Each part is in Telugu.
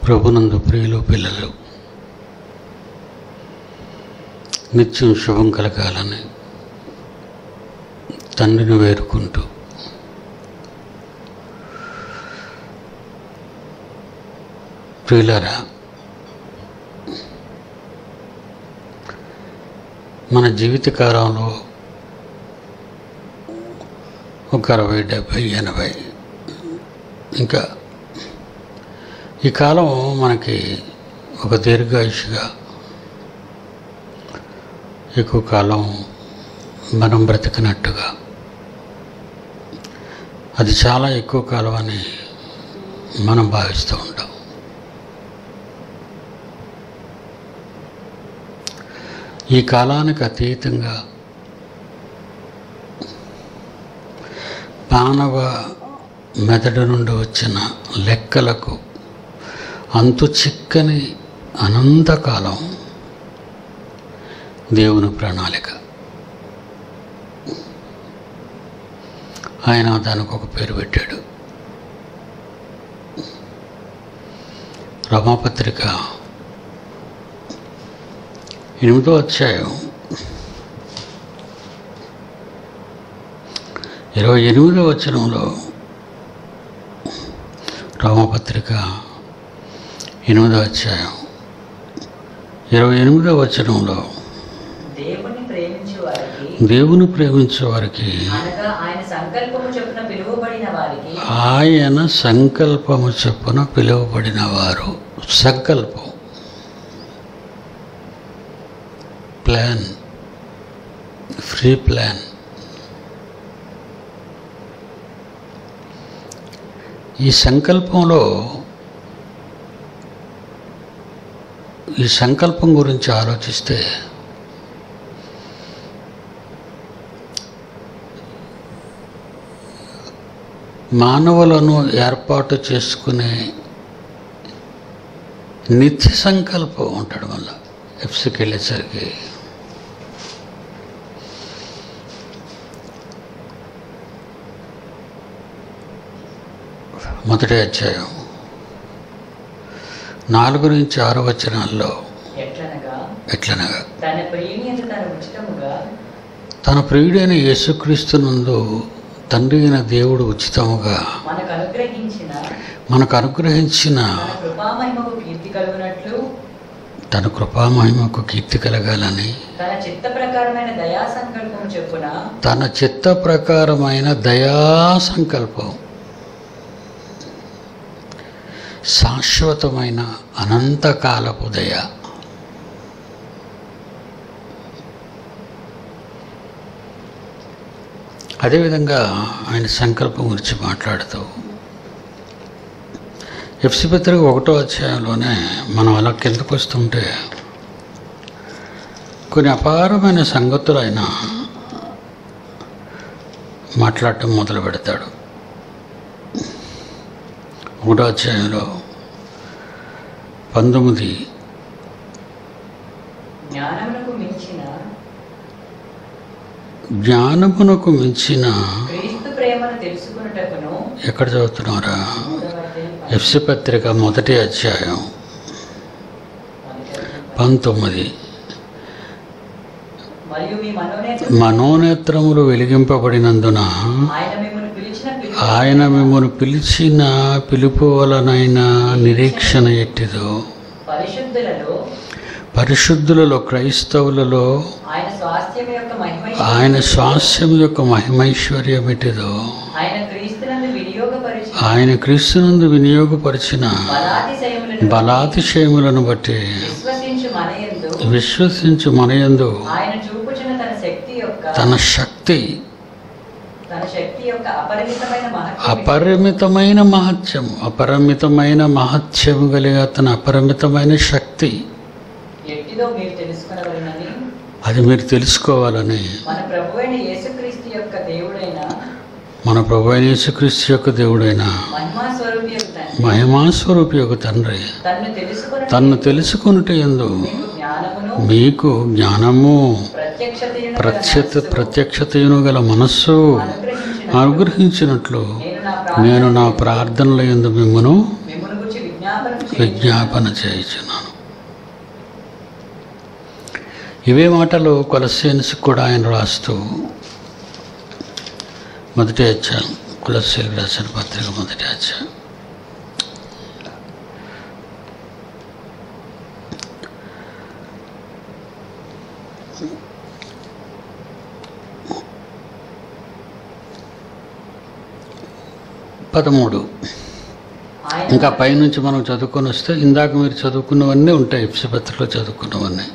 ప్రభునందు ప్రియులు పిల్లలు నిత్యం శుభం కలగాలని తండ్రిని వేరుకుంటూ ప్రియులరా మన జీవితకాలంలో ఒక అరవై డెబ్భై ఎనభై ఇంకా ఈ కాలం మనకి ఒక దీర్ఘాయుషుగా ఎక్కువ కాలం మనం బ్రతికినట్టుగా అది చాలా ఎక్కువ కాలం అని మనం భావిస్తూ ఉంటాం ఈ కాలానికి అతీతంగా మానవ మెదడు నుండి వచ్చిన లెక్కలకు అంతు చిక్కని అనంతకాలం దేవుని ప్రణాళిక ఆయన దానికి ఒక పేరు పెట్టాడు రమాపత్రిక ఎనిమిదో అధ్యాయం ఇరవై ఎనిమిదో వచనంలో రామపత్రిక ఎనిమిదో అధ్యాయం ఇరవై ఎనిమిదో వచనంలో దేవుణ్ణి ప్రేమించు వారికి దేవుని ప్రేమించే వారికి అనగా ఆయన సంకల్పము చొప్పున పిలువబడిన వారికి ఆయన సంకల్పము చొప్పున పిలువబడిన వారు సంకల్పం ప్లాన్ ఫ్రీ ప్లాన్ ఈ సంకల్పంలో ఈ సంకల్పం గురించి ఆలోచిస్తే మానవులను ఏర్పాటు చేసుకునే నిత్య సంకల్పం ఉంటాడు మళ్ళా ఎఫ్సికి వెళ్ళేసరికి మొదటి అధ్యాయం నాలుగు నుంచి ఆరు వచనాల్లో ఎట్లనగా ఎట్లనగా తన ప్రియుని అందు తన ఉచితముగా తన ప్రియుడైన యేసుక్రీస్తునందు తండ్రి అయిన దేవుడు ఉచితముగా మనకు అనుగ్రహించిన మనకు అనుగ్రహించిన తన కృపామహిమకు కీర్తి కలుగునట్లు తన కృపామహిమకు కీర్తి కలగాలని తన చిత్త ప్రకారమైన దయా సంకల్పము చొప్పున తన చిత్త ప్రకారమైన దయా సంకల్పం శాశ్వతమైన అనంతకాలపు దయ అదేవిధంగా ఆయన సంకల్పం గురించి మాట్లాడుతూ ఎఫ్సి పత్రిక ఒకటో అధ్యాయంలోనే మనం అలా కిందకు వస్తుంటే కొన్ని అపారమైన సంగతులు ఆయన మాట్లాడటం మొదలు పెడతాడు ఒకటో అధ్యాయంలో పంతొమ్మిది జ్ఞానమునకు మించిన జ్ఞానమునకు మించిన క్రీస్తు ప్రేమను తెలుసుకున్నటకును ఎక్కడ చదువుతున్నారా మూడవ అధ్యాయం ఎఫ్సి పత్రిక మొదటి అధ్యాయం పంతొమ్మిది. పంతొమ్మిది మరియు మీ మనోనేత మనోనేత్రములు వెలిగింపబడినందున ఆయన మిమ్మల్ని పిలిచిన పిలుపు ఆయన మిమ్మల్ని పిలిచిన పిలుపు వలనైన నిరీక్షణ ఎట్టిదో పరిశుద్ధులలో పరిశుద్ధులలో క్రైస్తవులలో ఆయన స్వాస్థ్యం యొక్క మహిమ ఆయన స్వాస్యం యొక్క మహిమైశ్వర్యం ఎట్టిదో ఆయన క్రీస్తునందు వినియోగపరిచి ఆయన క్రీస్తునందు వినియోగపరిచిన బలాతిశయములను బలాతిశయములను బట్టి విశ్వసించు మనయందు విశ్వసించు మనయందు ఆయన చూపుచున్న తన శక్తి యొక్క తన శక్తి తన శక్తి యొక్క అపరిమితమైన మహత్యం అపరిమితమైన మహత్యం అపరిమితమైన మహత్యము కలిగిన తన అపరిమితమైన శక్తి ఎట్టిదో మీరు తెలుసుకునవలనని అది మీరు తెలుసుకోవాలని మన ప్రభువైన యేసుక్రీస్తు యొక్క దేవుడైన మన ప్రభు అయిన యేసుక్రీస్తు యొక్క దేవుడైన మహిమా స్వరూపి యొక్క తండ్రి మహిమాస్వరూపి యొక్క తండ్రి తన్ను తెలుసుకుని తన్ను తెలుసుకున్నట్టు ఎందు మీకు జ్ఞానమును మీకు జ్ఞానము ప్రత్యక్షతయును గల ప్రత్యక్ష మనస్సు ప్రత్యక్షతయును గల మనస్సు అనుగ్రహించిన అనుగ్రహించినట్లు నేను నా నేను నా ప్రార్థనల ఎందు మిమ్మను మిమ్మును గురించి విజ్ఞాపన విజ్ఞాపన విజ్ఞాపన చేయించున్నాను ఇవే మాటలు కొలసేన్స్ కూడా ఆయన రాస్తూ మొదటి అధ్యాయం కులశీలు రాసిన పత్రిక మొదటి అధ్యాయం పదమూడు ఆయన ఇంకా పైనుంచి మనం చదువుకొని వస్తే ఇందాక మీరు చదువుకున్నవన్నీ ఉంటాయి ఎప్సిపత్రిలో చదువుకున్నవన్నీ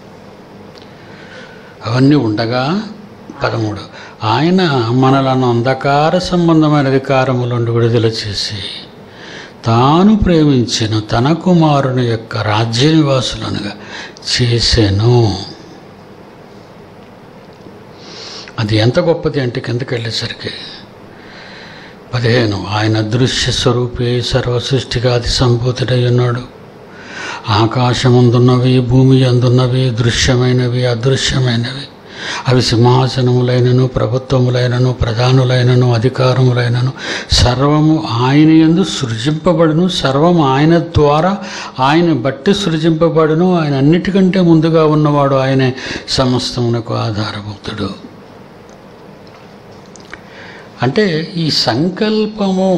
అవన్నీ ఉండగా పదమూడు ఆయన మనలను అంధకార సంబంధమైన అధికారముల నుండి విడుదల చేసి తాను ప్రేమించిన తన కుమారుని యొక్క రాజ్య నివాసులనుగా చేసెను అది ఎంత గొప్పది అంటే కిందకి వెళ్ళేసరికి పదిహేను ఆయన దృశ్య స్వరూపే సర్వ సృష్టిగా అతి సంభూతుడై ఉన్నాడు ఆకాశముందున్నవి భూమి అందున్నవి దృశ్యమైనవి అదృశ్యమైనవి అవి సింహాసనములైనను ప్రభుత్వములైనను ప్రధానులైనను అధికారములైనను సర్వము ఆయన యందు సృజింపబడును సర్వం ఆయన ద్వారా ఆయన బట్టి సృజింపబడును ఆయన అన్నిటికంటే ముందుగా ఉన్నవాడు ఆయనే సమస్తమునకు ఆధారభూతుడు అంటే ఈ సంకల్పము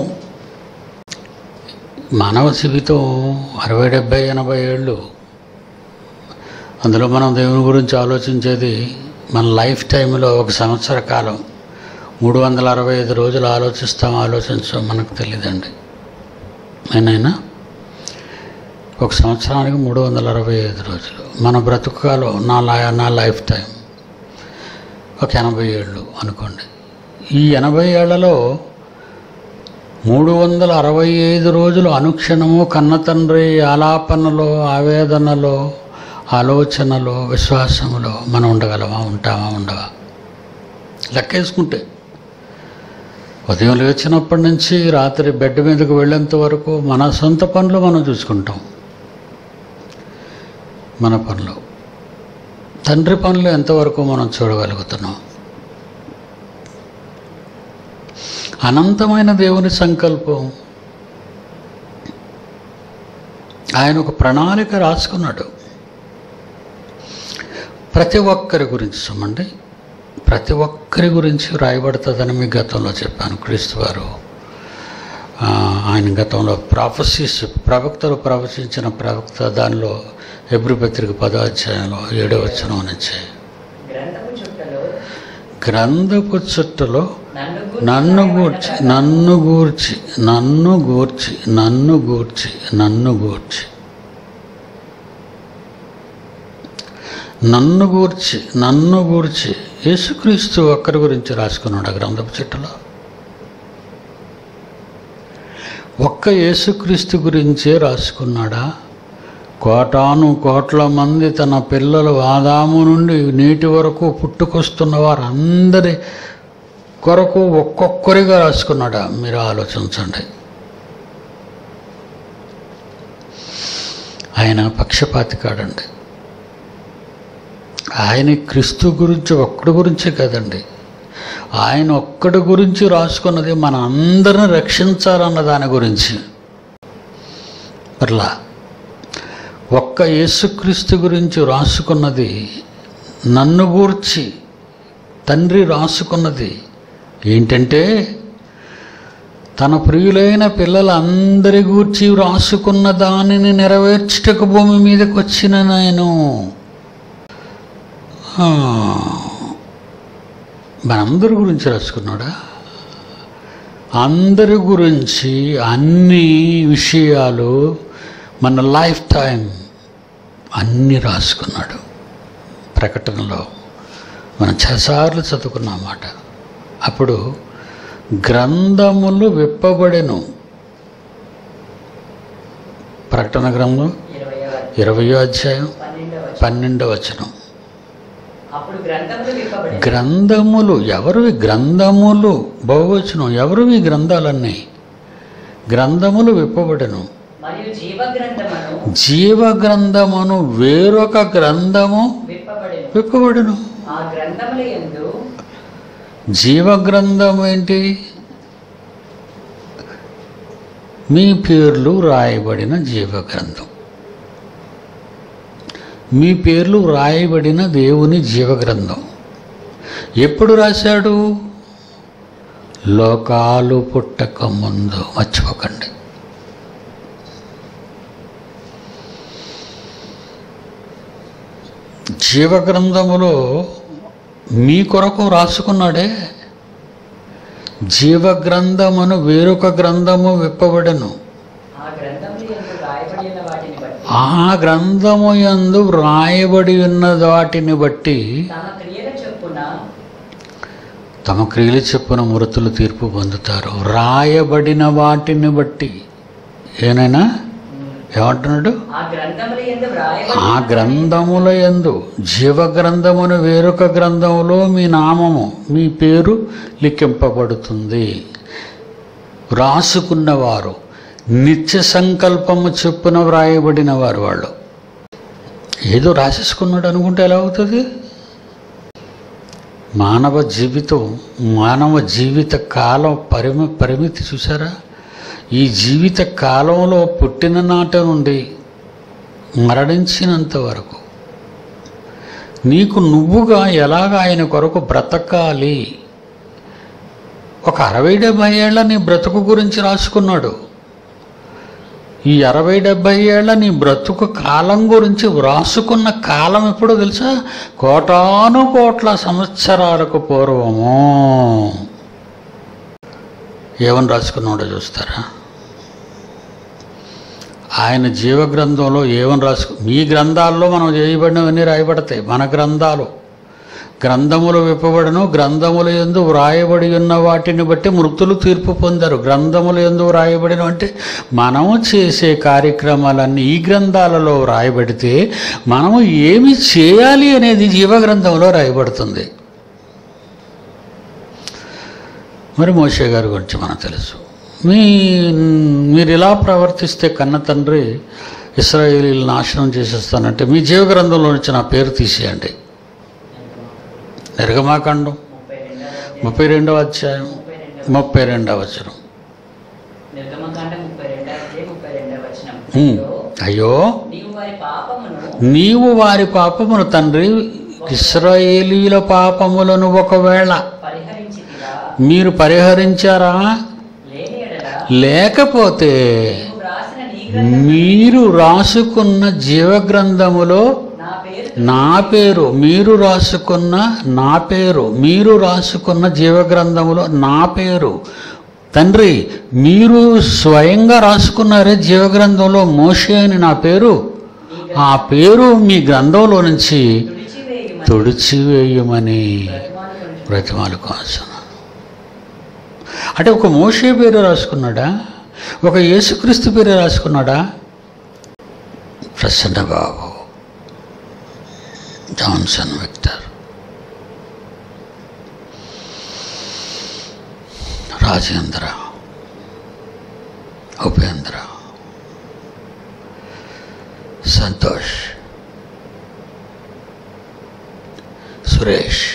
మానవ జీవితం అరవై డెబ్భై ఎనభై ఏళ్ళు అందులో మనం దేవుని గురించి ఆలోచించేది మన లైఫ్ టైంలో ఒక సంవత్సర కాలం మూడు వందల అరవై ఐదు రోజులు ఆలోచిస్తాం ఆలోచించాం మనకు తెలియదండి అయినైనా ఒక సంవత్సరానికి మూడు వందల అరవై ఐదు రోజులు మన బ్రతుకు కాలం నా లా నా లైఫ్ టైం ఒక ఎనభై ఏళ్ళు అనుకోండి ఈ ఎనభై ఏళ్లలో మూడు వందల అరవై ఐదు రోజులు అనుక్షణము కన్న తండ్రి ఆలాపనలో ఆవేదనలో ఆలోచనలో విశ్వాసములో మనం ఉండగలమా ఉంటామా ఉండవా లెక్కేసుకుంటే ఉదయం లేచినప్పటి నుంచి రాత్రి బెడ్ మీదకు వెళ్ళేంత వరకు మన సొంత పనులు మనం చూసుకుంటాం మన పనులు తండ్రి పనులు ఎంతవరకు మనం చూడగలుగుతున్నాం అనంతమైన దేవుని సంకల్పం ఆయన ఒక ప్రణాళిక రాసుకున్నాడు ప్రతి ఒక్కరి గురించి చూమండి ప్రతి ఒక్కరి గురించి రాయబడుతుందని మీ గతంలో చెప్పాను క్రీస్తు వారు ఆ, ఆయన గతంలో ప్రాఫసీస్ ప్రవక్తలు ప్రవచించిన ప్రవక్త దానిలో ఎబ్రి పత్రిక పదో అధ్యాయంలో ఏడో వచనం నుంచి గ్రంథము చుట్టలో గ్రంథపు చుట్టలో నన్ను నన్ను గూర్చి నన్ను గూర్చి నన్ను గూర్చి నన్ను గూర్చి నన్ను గూర్చి నన్ను గూర్చి నన్ను గూర్చి యేసుక్రీస్తు ఒక్కరి గురించి రాసుకున్నాడు ఆ గ్రంథపు చెట్టులో ఒక్క యేసుక్రీస్తు గురించే రాసుకున్నాడా కోటాను కోట్ల మంది తన పిల్లలు ఆదాము నుండి నేటి వరకు పుట్టుకొస్తున్న వారందరి కొరకు ఒక్కొక్కరిగా రాసుకున్నాడా మీరు ఆలోచించండి ఆయన పక్షపాతి కాడండి ఆయన క్రీస్తు గురించి ఒక్కడి గురించే కదండి ఆయన ఒక్కడి గురించి రాసుకున్నది మన అందరిని రక్షించాలన్న దాని గురించి మరలా ఒక్క యేసుక్రీస్తు గురించి రాసుకున్నది నన్ను గూర్చి తండ్రి రాసుకున్నది ఏంటంటే తన ప్రియులైన పిల్లలందరి గూర్చి రాసుకున్న దానిని నెరవేర్చుటకు భూమి మీదకి వచ్చిన నేను ఆ, మనందరి గురించి రాసుకున్నాడా అందరి గురించి అన్ని విషయాలు మన లైఫ్ టైం అన్నీ రాసుకున్నాడు ప్రకటనలో మనం చాలాసార్లు చదువుకున్న మాట అప్పుడు గ్రంథములు విప్పబడెను ప్రకటన గ్రంథం ఇరవై ఇరవయో అధ్యాయం పన్నెండవ పన్నెండవ వచనం అప్పుడు గ్రంథములు విప్పబడి గ్రంథములు ఎవరివి గ్రంథములు బహువచనం ఎవరివి గ్రంథాలన్నీ గ్రంథములు విప్పబడెను మరియు జీవ గ్రంథమును జీవ గ్రంథమును వేరొక గ్రంథము విప్పబడి విప్పబడెను ఆ గ్రంథముల యందు జీవ గ్రంథం ఏంటి మీ పేర్లు రాయబడిన జీవగ్రంథం మీ పేర్లు రాయబడిన దేవుని జీవగ్రంథం ఎప్పుడు రాశాడు లోకాలు పుట్టక ముందు మర్చిపోకండి జీవగ్రంథములో మీ కొరకు రాసుకున్నాడే జీవగ్రంథమును వేరొక గ్రంథము విప్పబడను ఆ గ్రంథములు ఎందు రాయబడి ఉన్న వాటిని బట్టి ఆ గ్రంథము యందు వ్రాయబడి ఉన్న వాటిని బట్టి తమ క్రియల చొప్పున తమ క్రియలు చెప్పున మృతులు తీర్పు పొందుతారు రాయబడిన వాటిని బట్టి ఏనైనా ఏమంటున్నాడు ఆ గ్రంథములు ఎందు రాయబడి ఆ గ్రంథముల యందు జీవగ్రంథమును వేరొక గ్రంథములో మీ నామము మీ పేరు లిఖింపబడుతుంది రాసుకున్నవారు నిత్య సంకల్పము చొప్పున వ్రాయబడిన వారు వాళ్ళు ఏదో రాసేసుకున్నాడు అనుకుంటే ఎలా అవుతుంది మానవ జీవితం మానవ జీవిత కాలం పరిమి పరిమితి చూసారా ఈ జీవిత కాలంలో పుట్టిన నాట నుండి మరణించినంత వరకు నీకు నువ్వుగా ఎలాగ ఆయన కొరకు బ్రతకాలి ఒక అరవై డెబ్భై ఏళ్ళ నీ బ్రతుకు గురించి రాసుకున్నాడు ఈ అరవై డెబ్భై ఏళ్ళ నీ బ్రతుకు కాలం గురించి వ్రాసుకున్న కాలం ఎప్పుడో తెలుసా కోటాను కోట్ల సంవత్సరాలకు పూర్వము ఏమని రాసుకున్నాడో చూస్తారా ఆయన జీవగ్రంథంలో ఏమని రాసుకు మీ గ్రంథాల్లో మనం చేయబడినవన్నీ రాయబడతాయి మన గ్రంథాలు గ్రంథములు విప్పబడను గ్రంథముల ఎందు వ్రాయబడి ఉన్న వాటిని బట్టి మృతులు తీర్పు పొందారు గ్రంథములు ఎందు వ్రాయబడిన అంటే మనము చేసే కార్యక్రమాలన్నీ ఈ గ్రంథాలలో వ్రాయబడితే మనము ఏమి చేయాలి అనేది జీవగ్రంథంలో రాయబడుతుంది మరి మోషే గారి గురించి మనకు తెలుసు మీ మీరు ఇలా ప్రవర్తిస్తే కన్న తండ్రి ఇస్రాయేలీలు నాశనం చేసేస్తానంటే మీ జీవగ్రంథంలో నుంచి నా పేరు తీసేయండి నిర్గమాకాండం ముప్పై రెండవ ముప్పై రెండవ అధ్యాయం ముప్పై రెండవ ముప్పై రెండవ వచనం నిర్గమకాండం ముప్పై రెండవ అధ్యాయం ముప్పై రెండవ వచనం ఉమ్. అయ్యో, అయ్యో నీవు వారి పాపమును నీవు వారి పాపమును తండ్రి ఇస్రాయేలీల పాపములను ఒకవేళ పరిహరించితివా మీరు పరిహరించారా లేని ఎడల లేకపోతే నీవు రాసిన నీ గ్రంథం మీరు రాసుకున్న జీవగ్రంథములో నా పేరు నా పేరు మీరు రాసుకున్న నా పేరు మీరు రాసుకున్న జీవగ్రంథములో నా పేరు తండ్రి మీరు స్వయంగా రాసుకున్నారే జీవగ్రంథంలో మోషే అని నా పేరు ఆ పేరు మీ గ్రంథంలో నుంచి తుడిచివేయుమని తుడిచివేయమని బ్రతిమాలుకొనుచు. బ్రతిమాలు కాల్సిన అంటే ఒక మోషే పేరు రాసుకున్నాడా ఒక యేసుక్రీస్తు పేరు రాసుకున్నాడా Prasanna Babu Johnson Victor Rajendra Upendra Santosh Suresh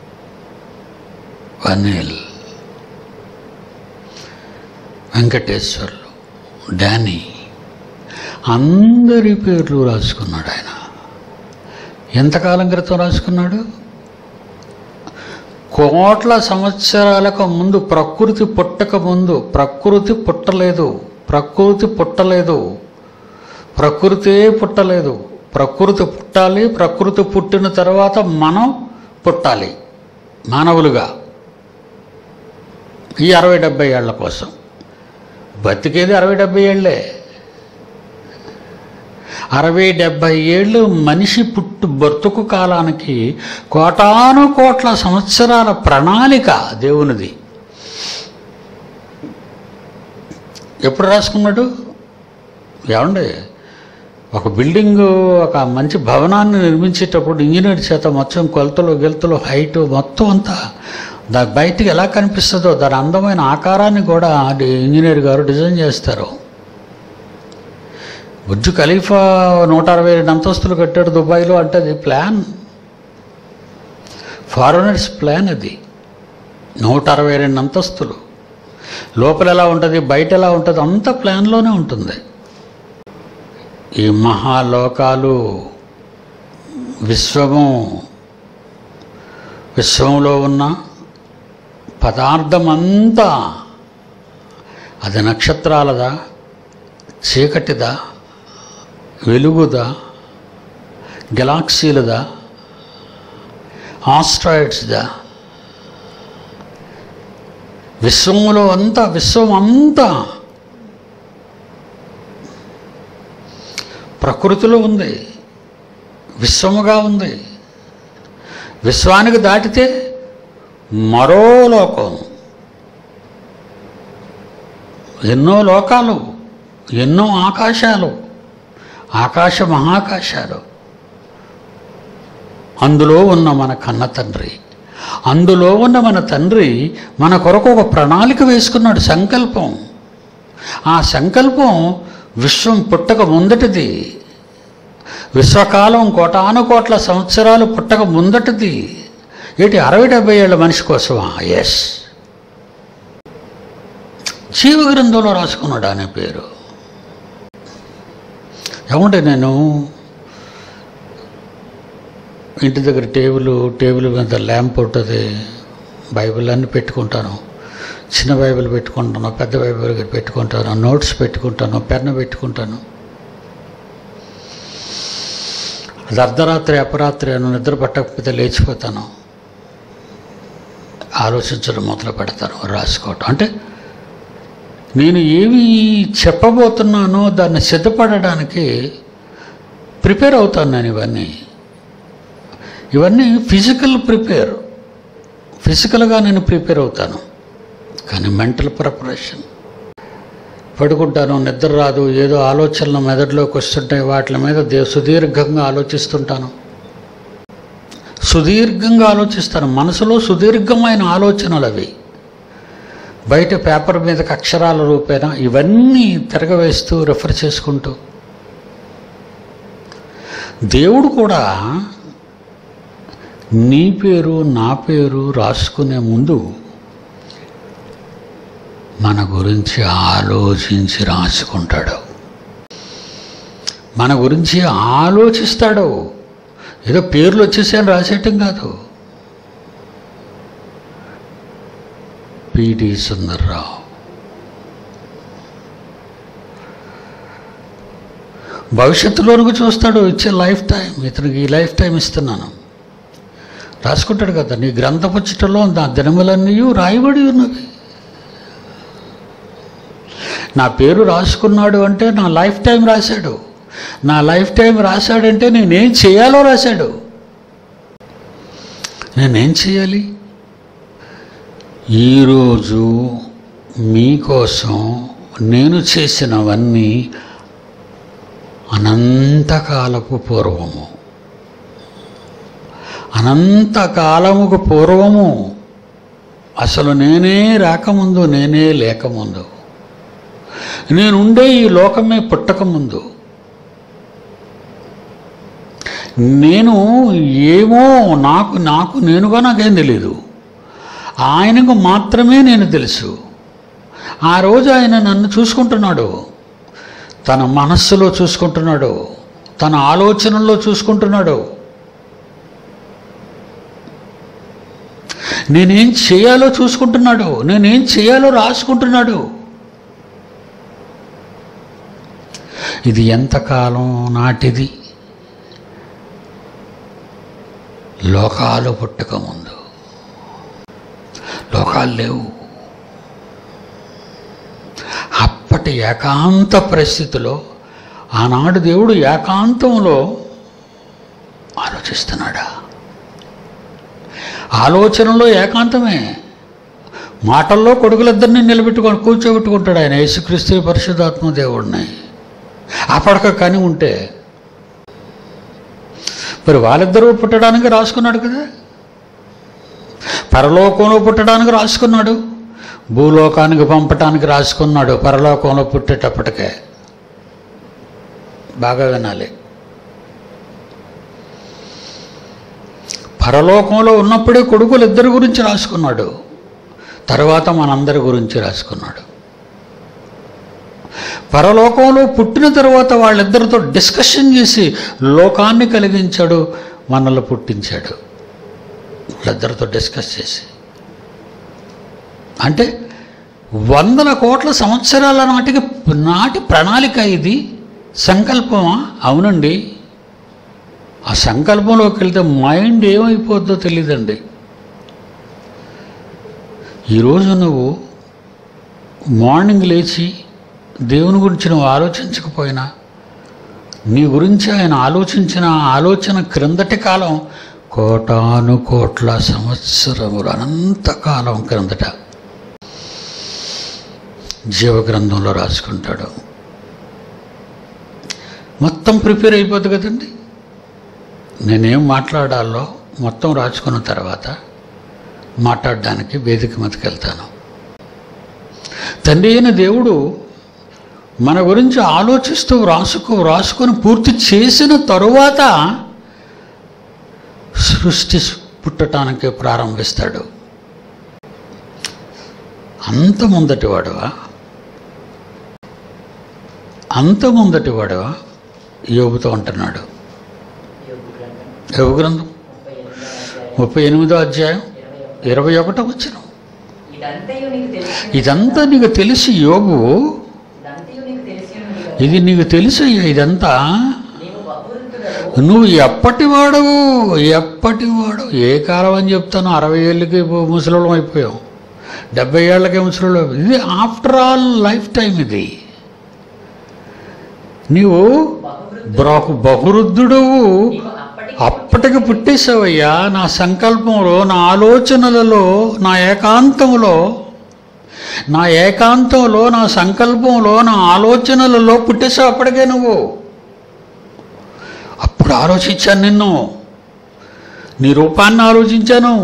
Anil Venkateswarlu Danny అందరి పేర్లు రాసుకున్నాడు ఆయన ఎంతకాలం క్రితం రాసుకున్నాడు కోట్ల సంవత్సరాలకు ముందు ప్రకృతి పుట్టక ముందు ప్రకృతి పుట్టలేదు ప్రకృతి పుట్టలేదు ప్రకృతే పుట్టలేదు ప్రకృతి పుట్టాలి ప్రకృతి పుట్టిన తర్వాత మనం పుట్టాలి మానవులుగా ఈ అరవై డెబ్బై ఏళ్ల కోసం బతికేది అరవై డెబ్బై ఏళ్ళే అరవై డెబ్బై ఏళ్ళు మనిషి పుట్టు బ్రతుకు కాలానికి కోటాను కోట్ల సంవత్సరాల ప్రణాళిక దేవునిది ఎప్పుడు రాసుకున్నాడు ఏమండి ఒక బిల్డింగ్ ఒక మంచి భవనాన్ని నిర్మించేటప్పుడు ఇంజనీర్ చేత మొత్తం కొలతలు గెలతలు హైట్ మొత్తం అంతా దాని బయటికి ఎలా కనిపిస్తుందో దాని అందమైన ఆకారాన్ని కూడా డి- ఇంజనీర్ గారు డిజైన్ చేస్తారు బుర్జు ఖలీఫా నూట అరవై రెండు అంతస్తులు కట్టాడు దుబాయ్లో అంటే అది ప్లాన్ ఫారినర్స్ ప్లాన్ అది నూట అరవై రెండు అంతస్తులు లోపల ఎలా ఉంటుంది బయట ఎలా ఉంటుంది అంత ప్లాన్లోనే ఉంటుంది ఈ మహాలోకాలు విశ్వము విశ్వంలో ఉన్న పదార్థమంతా అది నక్షత్రాలదా చీకటిదా వెలుగుదా గెలాక్సీలదా ఆస్ట్రాయిడ్స్దా విశ్వంలో అంతా విశ్వం అంతా ప్రకృతిలో ఉంది విశ్వముగా ఉంది విశ్వానికి దాటితే మరో లోకం ఎన్నో లోకాలు ఎన్నో ఆకాశాలు ఆకాశ మహాకాశాలు అందులో ఉన్న మన కన్న తండ్రి అందులో ఉన్న మన తండ్రి మన కొరకు ఒక ప్రణాళిక వేసుకున్నాడు సంకల్పం ఆ సంకల్పం విశ్వం పుట్టక ముందటిది విశ్వకాలం కోటాను కోట్ల సంవత్సరాలు పుట్టక ముందటిది ఏంటి అరవై డెబ్బై ఏళ్ళ మనిషి కోసమా ఎస్ జీవ గ్రంథంలో రాసుకున్నాడు అనే పేరు ఏమంటే నేను ఇంటి దగ్గర టేబుల్ టేబుల్ మీద ల్యాంప్ ఉంటుంది బైబిల్ అన్నీ పెట్టుకుంటాను చిన్న బైబిల్ పెట్టుకుంటాను పెద్ద బైబిల్ పెట్టుకుంటాను నోట్స్ పెట్టుకుంటాను పెన్ను పెట్టుకుంటాను అది అర్ధరాత్రి అపరాత్రి అని నిద్ర పట్టకపోతే లేచిపోతాను ఆలోచించడం మొదలు పెడతాను రాసుకోవటం అంటే నేను ఏమి చెప్పబోతున్నానో దాన్ని సిద్ధపడడానికి ప్రిపేర్ అవుతాను నేను ఇవన్నీ ఇవన్నీ ఫిజికల్ ప్రిపేర్ ఫిజికల్గా నేను ప్రిపేర్ అవుతాను కానీ మెంటల్ ప్రిపరేషన్ పడుకుంటాను నిద్ర రాదు ఏదో ఆలోచనలు మెదడులోకి వస్తుంటాయి వాటి మీద దే సుదీర్ఘంగా ఆలోచిస్తుంటాను సుదీర్ఘంగా ఆలోచిస్తాను మనసులో సుదీర్ఘమైన ఆలోచనలు అవి బయట పేపర్ మీదకి అక్షరాల రూపేణ ఇవన్నీ తిరగవేస్తూ రెఫర్ చేసుకుంటూ దేవుడు కూడా నీ పేరు నా పేరు రాసుకునే ముందు మన గురించి ఆలోచించి రాసుకుంటాడు మన గురించి ఆలోచిస్తాడు ఏదో పేర్లు వచ్చేసాయని రాసేయటం కాదు పిటి సుందర్రావు భవిష్యత్తులోనికి చూస్తాడు ఇచ్చే లైఫ్ టైం ఇతనికి ఈ లైఫ్ టైం ఇస్తున్నాను రాసుకుంటాడు కదా నీ గ్రంథపుచ్చటలో నా దినములన్నీ రాయబడి ఉన్నవి నా పేరు రాసుకున్నాడు అంటే నా లైఫ్ టైం రాశాడు నా లైఫ్ టైం రాశాడంటే నేనేం చేయాలో రాశాడు నేనేం చేయాలి ఈరోజు మీకోసం నేను చేసినవన్నీ అనంతకాలపు పూర్వము అనంతకాలముకు పూర్వము అసలు నేనే రాకముందు నేనే లేకముందు నేనుండే ఈ లోకమే పుట్టకముందు నేను ఏమో నాకు నాకు నేనుగా నాకేం తెలియదు ఆయనకు మాత్రమే నేను తెలుసు ఆ రోజు ఆయన నన్ను చూసుకుంటున్నాడు తన మనస్సులో చూసుకుంటున్నాడు తన ఆలోచనల్లో చూసుకుంటున్నాడు నేనేం చేయాలో చూసుకుంటున్నాడు నేనేం చేయాలో రాసుకుంటున్నాడు ఇది ఎంతకాలం నాటిది లోకాలు పుట్టక ముందు లోకాలు లేవు అప్పటి ఏకాంత పరిస్థితిలో ఆనాడు దేవుడు ఏకాంతంలో ఆలోచిస్తున్నాడా ఆలోచనలో ఏకాంతమే మాటల్లో కొడుకులిద్దరిని నిలబెట్టుకొని కూర్చోబెట్టుకుంటాడు ఆయన యేసుక్రీస్తు పరిశుద్ధాత్మ దేవుడిని అప్పటిక కానీ ఉంటే మరి వాళ్ళిద్దరూ పుట్టడానికి రాసుకున్నాడు కదా పరలోకంలో పుట్టడానికి రాసుకున్నాడు భూలోకానికి పంపటానికి రాసుకున్నాడు పరలోకంలో పుట్టేటప్పటికే బాగా వినాలి పరలోకంలో ఉన్నప్పుడే కొడుకులు ఇద్దరి గురించి రాసుకున్నాడు తర్వాత మనందరి గురించి రాసుకున్నాడు పరలోకంలో పుట్టిన తర్వాత వాళ్ళిద్దరితో డిస్కషన్ చేసి లోకాన్ని కలిగించాడు మనల్ని పుట్టించాడు వాళ్ళిద్దరితో డిస్కస్ చేసి అంటే వందల కోట్ల సంవత్సరాల నాటికి నాటి ప్రణాళిక ఇది సంకల్పమా అవునండి ఆ సంకల్పంలోకి వెళ్తే మైండ్ ఏమైపోద్దో తెలియదండి ఈరోజు నువ్వు మార్నింగ్ లేచి దేవుని గురించి నువ్వు ఆలోచించకపోయినా నీ గురించి ఆయన ఆలోచించిన ఆ ఆలోచన క్రిందటి కాలం కోటాను కోట్ల సంవత్సరములు అనంతకాలం క్రిందట జీవగ్రంథంలో రాసుకుంటాడు మొత్తం ప్రిపేర్ అయిపోద్ది కదండి నేనేం మాట్లాడాలో మొత్తం రాసుకున్న తర్వాత మాట్లాడడానికి వేదిక మీదకి వెళ్తాను తండ్రి అయిన దేవుడు మన గురించి ఆలోచిస్తూ వ్రాసుకో వ్రాసుకొని పూర్తి చేసిన తరువాత సృష్టి పుట్టడానికి ప్రారంభిస్తాడు అంత ముందటి వాడువా అంత ముందటి వాడువా యోగుతో అంటున్నాడు యోగు గ్రంథం యోగు గ్రంథం ముప్పై ఎనిమిదవ అధ్యాయం ముప్పై ఎనిమిదో అధ్యాయం ఇరవై ఒకటో వచ్చిన ఇదంతయు నీకు తెలిసి ఇదంతా నీకు తెలిసి యోగు ఇదంతయు నీకు తెలిసి ఉన్నది కదా. ఇది నీకు తెలుసయ్యా ఇదంతా నీవు బహువృద్ధుడవు నువ్వు ఎప్పటి వాడవు ఎప్పటి వాడవు ఏ కాలం అని చెప్తాను అరవై ఏళ్ళకి ముసలోళం అయిపోయాం డెబ్బై ఏళ్ళకే ముసలోళం ఇది ఆఫ్టర్ ఆల్ లైఫ్ టైం ఇది నీవు బహువృద్ధుడు బ్రాకు బహురుద్ధుడవు నీవు అప్పటికి అప్పటికి పుట్టేశావయ్యా నా సంకల్పంలో నా ఆలోచనలలో నా ఏకాంతంలో నా ఏకాంతంలో నా సంకల్పంలో నా ఆలోచనలలో పుట్టేశావు అప్పటికే నువ్వు అప్పుడు ఆలోచించాను నిన్ను నీ రూపాన్ని ఆలోచించాను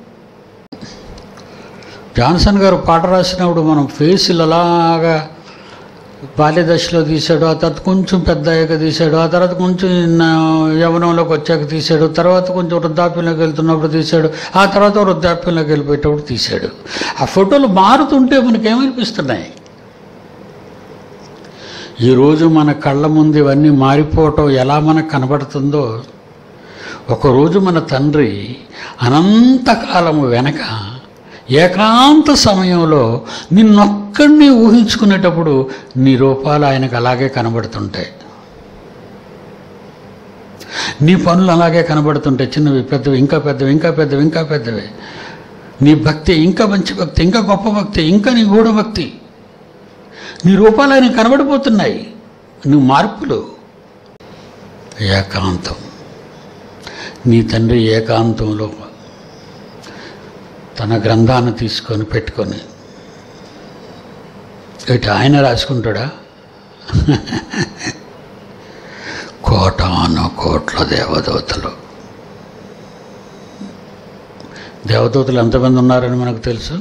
జాన్సన్ గారు పాట రాసినప్పుడు మనం ఫేసులు అలాగా బాల్య దశలో తీశాడు ఆ తర్వాత కొంచెం పెద్ద అయ్యాక తీశాడు ఆ తర్వాత కొంచెం నా యవనంలోకి వచ్చాక తీశాడు తర్వాత కొంచెం వృద్ధాప్యంలోకి వెళ్తున్నప్పుడు తీశాడు ఆ తర్వాత వృద్ధాప్యంలోకి వెళ్ళిపోయేటప్పుడు తీశాడు ఆ ఫోటోలు మారుతుంటే మనకేమనిపిస్తున్నాయి ఈరోజు మన కళ్ళ ముందు ఇవన్నీ మారిపోవటం ఎలా మనకు కనబడుతుందో ఒకరోజు మన తండ్రి అనంతకాలము వెనక ఏకాంత సమయంలో నిన్నొక్కడిని ఊహించుకునేటప్పుడు నీ రూపాలు ఆయనకు అలాగే కనబడుతుంటాయి నీ పనులు అలాగే కనబడుతుంటాయి చిన్నవి పెద్దవి ఇంకా పెద్దవి ఇంకా పెద్దవి ఇంకా పెద్దవి నీ భక్తి ఇంకా మంచి భక్తి ఇంకా గొప్ప భక్తి ఇంకా నీ గూఢ భక్తి నీ రూపాలు ఆయన కనబడిపోతున్నాయి నువ్వు మార్పులు ఏకాంతం నీ తండ్రి ఏకాంతంలో తన గ్రంథాన్ని తీసుకొని పెట్టుకొని ఇటు ఆయన రాసుకుంటాడా కోటాను కోట్ల దేవదూతలు దేవదూతలు ఎంతమంది ఉన్నారని మనకు తెలుసు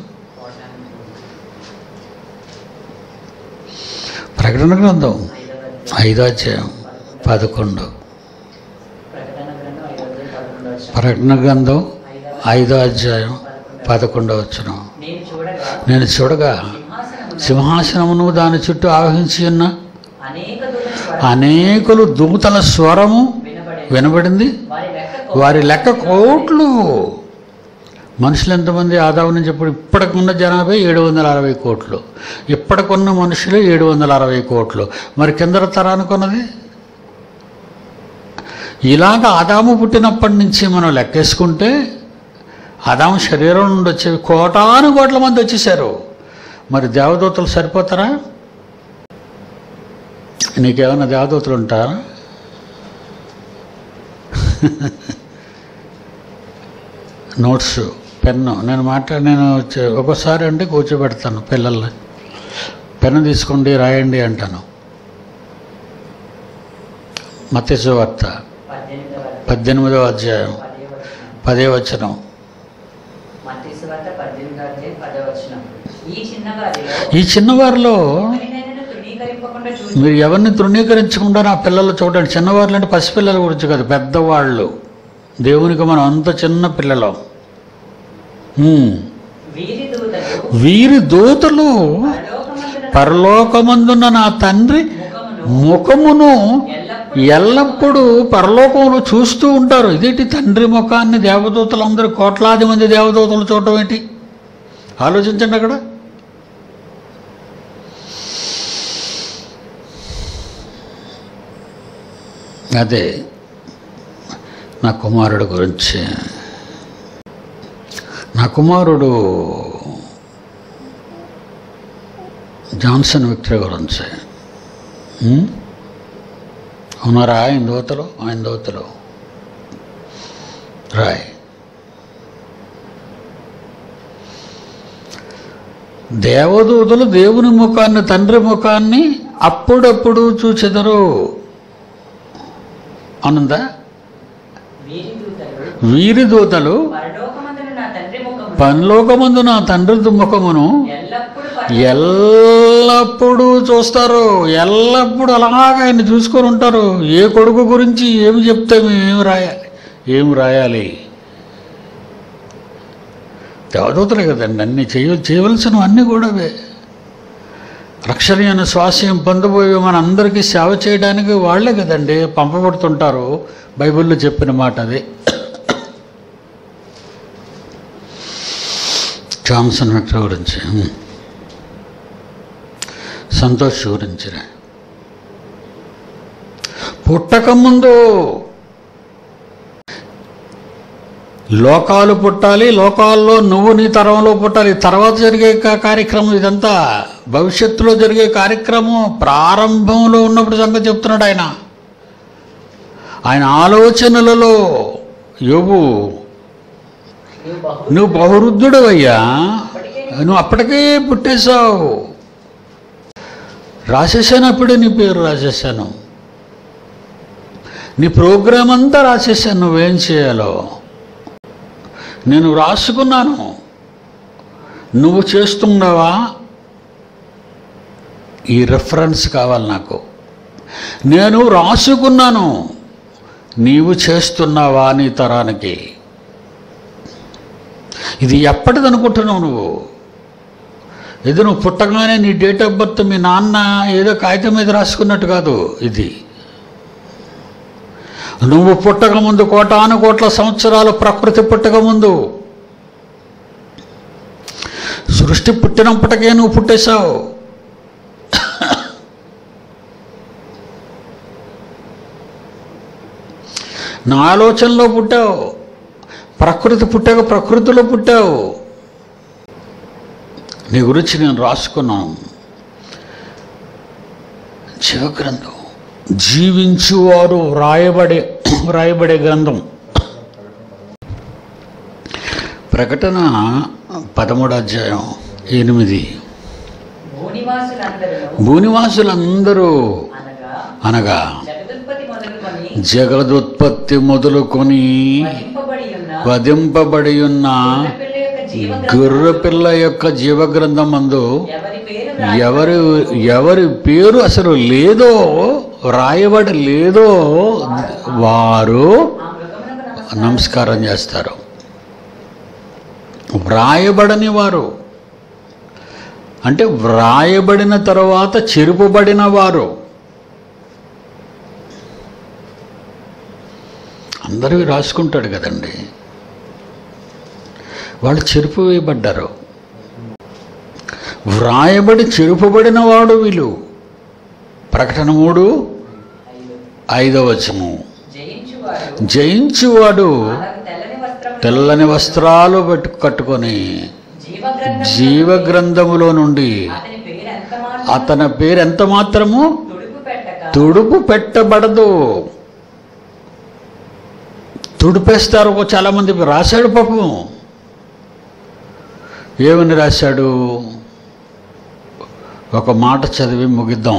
ప్రకటన గ్రంథం ఐదవ ఐదో అధ్యాయం పదకొండు ప్రకటన గ్రంథం ఐదవ అధ్యాయం పదకొండవ వచనం. ప్రకటన గ్రంథం ఐదవ ఐదో అధ్యాయం పదకొండవ వచ్చును నేను చూడగా నేను చూడగా సింహాసనమున సింహాసనమును దాని చుట్టూ ఆవహించి ఉన్న అనేక దూతల స్వరం అనేకులు దూతల స్వరము వినబడే వినబడింది వారి లెక్క వారి లెక్క కోట్లు మనుషులు ఎంతమంది ఆదాయం నుంచి ఇప్పుడు ఇప్పటికున్న జనాభా ఏడు వందల అరవై కోట్లు ఇప్పటికున్న మనుషులు ఏడు వందల అరవై కోట్లు మరి కిందర తరానికి ఉన్నది ఇలాగ ఆదాము పుట్టినప్పటి నుంచి మనం లెక్కేసుకుంటే ఆదాము శరీరం నుండి వచ్చేవి కోటాను కోట్ల మంది వచ్చేసారు మరి దేవదూతలు సరిపోతారా నీకేమైనా దేవదూతలు ఉంటారా నోట్స్ పెన్ను నేను మాట్లాడి నేను చే- ఒక్కోసారి అంటే కూర్చోబెడతాను పిల్లల్ని పెన్ను తీసుకోండి రాయండి అంటాను మత్స్య వార్త పద్దెనిమిదవ అధ్యాయం పద్దెనిమిదవ అధ్యాయం పదే వచనం పదే వచనం మత్తయి వార్త పద్దెనిమిదవ అధ్యాయం పదే వచనం ఈ చిన్నవారిలో ఈ చిన్నవారిలో ఒకరినైనా తృణీకరింపకుండా చూసి మీరు ఎవరిని తృణీకరించకుండా నా పిల్లలు చూడండి చిన్నవాళ్ళు అంటే పసిపిల్లల గురించి కాదు పెద్దవాళ్ళు దేవునికి మనం అంత చిన్న పిల్లలం హ్మ్. వీరి దూతలు వీరి దూతలు పరలోకమందున పరలోకమందున్న నా తండ్రి ముఖమును ముఖమును ఎల్లప్పుడూ ఎల్లప్పుడూ పరలోకంలో చూస్తూ ఉంటారు ఇదేంటి తండ్రి ముఖాన్ని దేవదూతలందరూ కోట్లాది మంది దేవదూతలు చూడటం ఏంటి ఆలోచించండి అక్కడ అదే నా కుమారుడు గురించి నా కుమారుడు జాన్సన్ విక్టరీ గురించి ఉం? ఉన్నారా ఆయన దోతలు ఆయన దోతలు రాయ్ దేవదూతలు దేవుని ముఖాన్ని తండ్రి ముఖాన్ని అప్పుడప్పుడు చూచెదరు అనుందా వీరి దూతలు వీరి దూతలు పరలోకమందున నా తండ్రి ముఖమును పరలోకమందు నా తండ్రి ముఖమును ఎల్లప్పుడూ ఎల్లప్పుడూ చూస్తారు ఎల్లప్పుడూ అలాగ ఆయన చూసుకొని ఉంటారు ఏ కొడుకు గురించి ఏమి చెప్తే మేము ఏమి రాయాలి ఏమి రాయాలి దేవదూతలే కదండి అన్ని చేయ చేయవలసినవి అన్నీ కూడా అవే రక్షణీయన స్వాస్యం పొందబోయే మన అందరికీ సేవ చేయడానికి వాళ్ళే కదండి పంపబడుతుంటారు బైబిల్లో చెప్పిన మాట అది జాన్సన్ విక్టర్ గురించి హ్మ్. సంతోష్ గురించి పుట్టకముందు లోకాలు పుట్టాలి లోకాల్లో నువ్వు నీ తరంలో పుట్టాలి తర్వాత జరిగే కా- కార్యక్రమం ఇదంతా భవిష్యత్తులో జరిగే కార్యక్రమం ప్రారంభంలో ఉన్నప్పుడు సంగతి చెప్తున్నాడు ఆయన ఆయన ఆలోచనలలో యోగు నువ్వు బహు నువ్వు బహురుద్ధుడు అయ్యా నువ్వు అప్పటికే పుట్టేశావు రాసేసాను అప్పుడే నీ పేరు రాసేసాను నీ ప్రోగ్రాం అంతా రాసేసాను నువ్వేం చేయాలో నేను రాసుకున్నాను నువ్వు చేస్తున్నావా ఈ రెఫరెన్స్ కావాలి నాకు నేను రాసుకున్నాను నీవు చేస్తున్నావా నీ తరానికి ఇది ఎప్పటిది అనుకుంటున్నావు నువ్వు ఏదో నువ్వు పుట్టగానే నీ డేట్ ఆఫ్ బర్త్ మీ నాన్న ఏదో కాగితం మీద రాసుకున్నట్టు కాదు ఇది నువ్వు పుట్టక ముందు కోటాను కోట్ల సంవత్సరాలు ప్రకృతి పుట్టక ముందు సృష్టి పుట్టినప్పటికే నువ్వు పుట్టేశావు నా ఆలోచనలో పుట్టావు ప్రకృతి పుట్టాక ప్రకృతిలో పుట్టావు నీ గురించి నేను రాసుకున్నాను జీవగ్రంథం జీవించువారు వ్రాయబడే వ్రాయబడే గ్రంథం ప్రకటన పదమూడు అధ్యాయం ఎనిమిది భూనివాసులందరూ భూనివాసులందరూ అనగా అనగా జగదుత్పత్తి మొదలుకొని జగదుత్పత్తి మొదలుకొని వహింపబడి ఉన్న వధింపబడి ఉన్న గొర్రెపిల్ల యొక్క జీవగ్రంథం గొర్రెపిల్ల యొక్క జీవగ్రంథం మందు ఎవరి పేరు ఎవరి ఎవరి పేరు అసలు లేదో రాయబడి లేదో వారు ఆ మృగమునకు నమస్కారం నమస్కారం చేస్తారు వ్రాయబడని వారు అంటే వ్రాయబడిన తర్వాత చెరుపబడిన వారు అందరివి రాసుకుంటాడు కదండి వాళ్ళు చెరుపు వేయబడ్డారు వ్రాయబడి చెరుపబడిన వాడు వీళ్ళు ప్రకటన మూడు ఐదు. ఐదవ వచనం జయించువాడు జయించువాడు అలాగ తెల్లని వస్త్రము తెల్లని వస్త్రాలు పెట్టు కట్టుకొని జీవగ్రంథం జీవగ్రంథములో నుండి అతని పేరు ఎంత మాత్రం అతని పేరు ఎంత మాత్రము తుడుపు పెట్టక తుడుపు పెట్టబడదు తుడిపేస్తారు ఒక చాలామంది రాశాడు పాపం ఏమని రాశాడు ఒక మాట చదివి ముగిద్దాం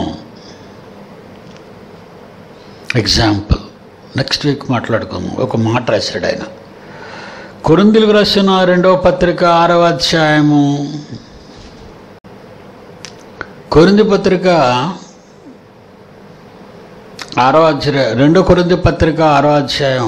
ఎగ్జాంపుల్ నెక్స్ట్ వీక్ మాట్లాడుకుందాం ఒక మాట రాశాడు ఆయన కొరిందులకు రాసిన రెండవ పత్రిక ఆరవ అధ్యాయము కొరింది పత్రిక ఆరో అధ్యాయం రెండో కొరింది పత్రిక ఆరో అధ్యాయం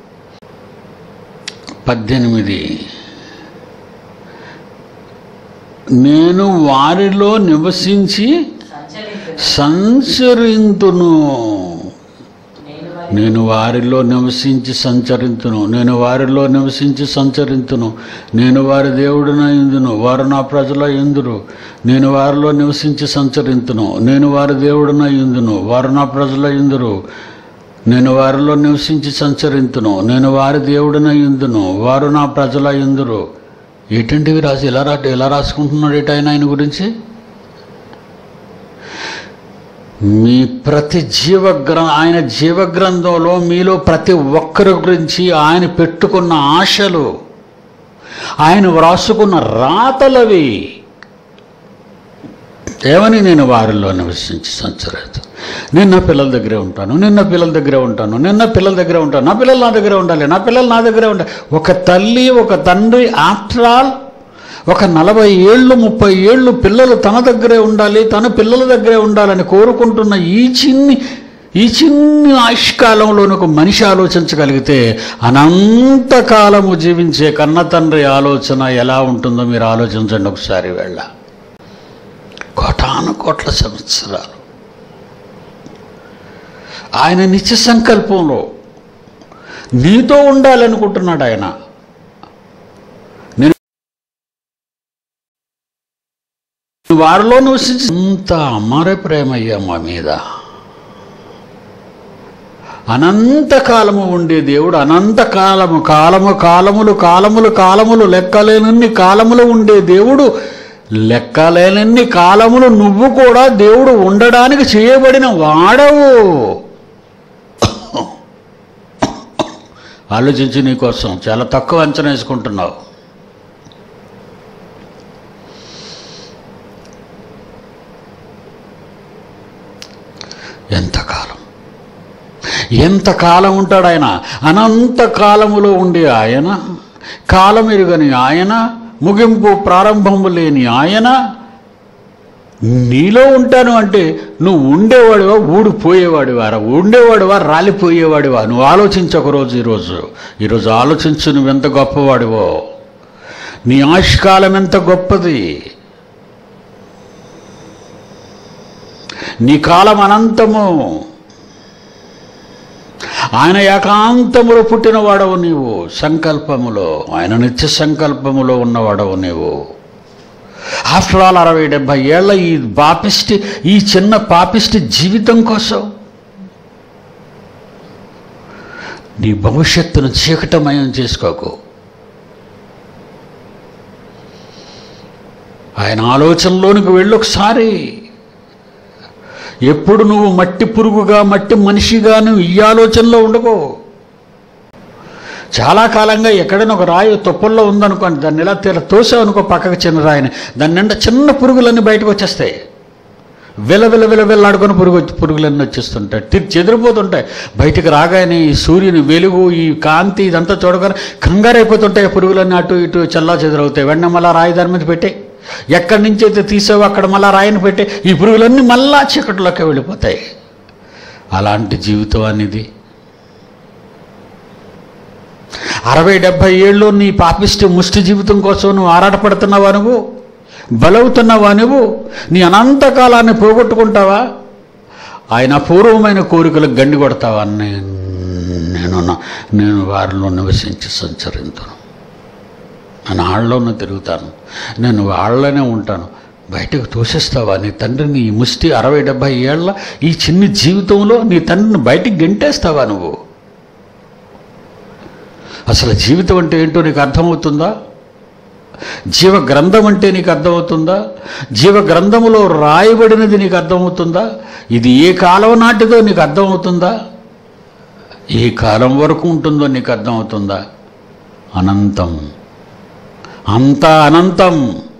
పద్దెనిమిది నేను వారిలో నివసించి సంచరించును సంచరింతును నేను వారి నేను వారిలో నివసించి సంచరింతును నేను వారిలో నివసించి సంచరింతును నేను వారి దేవుడిన ఇందును వారు నా ప్రజల ఎందురు నేను వారిలో నివసించి సంచరింతును నేను వారి దేవుడిన ఇందును వారు నా ప్రజల ఎందురు నేను వారిలో నివసించి సంచరింతును నేను వారి దేవుడిన ఇందును వారు నా ప్రజల ఎందురు ఏంటంటివి రాసి ఎలా రా ఎలా రాసుకుంటున్నాడు ఏట ఆయన ఆయన గురించి మీ ప్రతి జీవగ్ర ఆయన జీవగ్రంథంలో మీలో ప్రతి ఒక్కరి గురించి ఆయన పెట్టుకున్న ఆశలు ఆయన వ్రాసుకున్న రాతలవి ఏమని నేను వారిలో నివసించి సంచలేదు నేను నా పిల్లల దగ్గరే ఉంటాను నేను నా పిల్లల దగ్గరే ఉంటాను నేను నా పిల్లల దగ్గరే ఉంటాను నా పిల్లలు నా దగ్గరే ఉండాలి నా పిల్లలు నా దగ్గరే ఉండాలి ఒక తల్లి ఒక తండ్రి ఆఫ్టర్ ఆల్ ఒక నలభై ఏళ్ళు ముప్పై ఏళ్ళు పిల్లలు తన దగ్గరే ఉండాలి తన పిల్లల దగ్గరే ఉండాలని కోరుకుంటున్న ఈ చిన్ని ఈ చిన్ని ఆయుష్కాలంలోని ఒక మనిషి ఆలోచించగలిగితే అనంతకాలము జీవించే కన్న తండ్రి ఆలోచన ఎలా ఉంటుందో మీరు ఆలోచించండి ఒకసారి వెళ్ళ కోటాను కోట్ల సంవత్సరాలు ఆయన నిత్య సంకల్పంలో నీతో ఉండాలనుకుంటున్నాడు ఆయన నేను వారిలో నివసించి అంత అమర ప్రేమయ్యా మా మీద అనంతకాలము ఉండే దేవుడు అనంతకాలము కాలము కాలములు కాలములు కాలములు లెక్కలేనన్ని కాలములు ఉండే దేవుడు లెక్కలేనన్ని కాలములు నువ్వు కూడా దేవుడు ఉండడానికి చేయబడిన వాడవు ఆలోచించి నీకోసం చాలా తక్కువ అంచనా వేసుకుంటున్నావు ఎంతకాలం ఎంతకాలం ఉంటాడు ఆయన అనంత కాలములో ఉండే ఆయన కాలం ఎరుగని ఆయన ముగింపు ప్రారంభము లేని ఆయన నీలో ఉంటాను అంటే నువ్వు ఉండేవాడివా ఊడిపోయేవాడివా రా ఉండేవాడివా రాలిపోయేవాడివా నువ్వు ఆలోచించు ఒకరోజు ఈరోజు ఈరోజు ఆలోచించు నువ్వు ఎంత గొప్పవాడివో నీ ఆయుష్కాలం ఎంత గొప్పది నీ కాలం అనంతము ఆయన ఏకాంతములో పుట్టిన వాడవు నీవు సంకల్పములో ఆయన నిత్య సంకల్పములో ఉన్నవాడవు నీవు ఆఫ్టర్ ఆల్ అరవై డెబ్భై ఏళ్ళ ఈ పాపిష్టి ఈ చిన్న పాపిష్టి జీవితం కోసం నీ భవిష్యత్తును చీకటమయం చేసుకోకు ఆయన ఆలోచనలోనికి వెళ్ళి ఒకసారి ఎప్పుడు నువ్వు మట్టి పురుగుగా మట్టి మనిషిగా నువ్వు ఈ ఆలోచనలో ఉండకో చాలా కాలంగా ఎక్కడైనా ఒక రాయి తుప్పల్లో ఉందనుకోండి దాన్ని ఇలా తీర తోసావు అనుకో పక్కకు చిన్న రాయిని దాని నిండా చిన్న పురుగులన్నీ బయటకు వచ్చేస్తాయి విల విల విల విల్లాడుకొని పురుగు పురుగులన్నీ వచ్చేస్తుంటాయి తిరిగి చెదిరిపోతుంటాయి బయటికి రాగానే ఈ సూర్యుని వెలుగు ఈ కాంతి ఇదంతా చూడగానే కంగారైపోతుంటాయి ఆ పురుగులన్నీ అటు ఇటు చల్లా చెదరవుతాయి వెంటనే మళ్ళా రాయి దాని మీద పెట్టే ఎక్కడి నుంచి అయితే తీసావో అక్కడ మళ్ళా రాయిని పెట్టే ఈ పురుగులన్నీ మళ్ళా చీకటిలోకి వెళ్ళిపోతాయి అలాంటి జీవితం అనేది అరవై డెబ్భై ఏళ్ళు నీ పాపిష్టి ముష్టి జీవితం కోసం నువ్వు ఆరాటపడుతున్నావా నువ్వు బలవుతున్నావా నువ్వు నీ అనంతకాలాన్ని పోగొట్టుకుంటావా ఆయన అపూర్వమైన కోరికలకు గండి కొడతావా నేను నేను నా- నేను వారిలో నివసించి సంచరింతును నేను ఆళ్ళలోనే తిరుగుతాను నేను వాళ్ళనే ఉంటాను బయటకు తోసేస్తావా నీ తండ్రిని ఈ ముష్టి అరవై డెబ్భై ఏళ్ళ ఈ చిన్ని జీవితంలో నీ తండ్రిని బయటికి గెంటేస్తావా నువ్వు అసలు జీవితం అంటే ఏంటో నీకు అర్థమవుతుందా జీవ గ్రంథం అంటే నీకు అర్థమవుతుందా జీవ గ్రంథములో రాయబడినది నీకు అర్థమవుతుందా ఇది ఏ కాలం నాటిదో నీకు అర్థమవుతుందా ఏ కాలం వరకు ఉంటుందో నీకు అర్థమవుతుందా అనంతం అంత అనంతం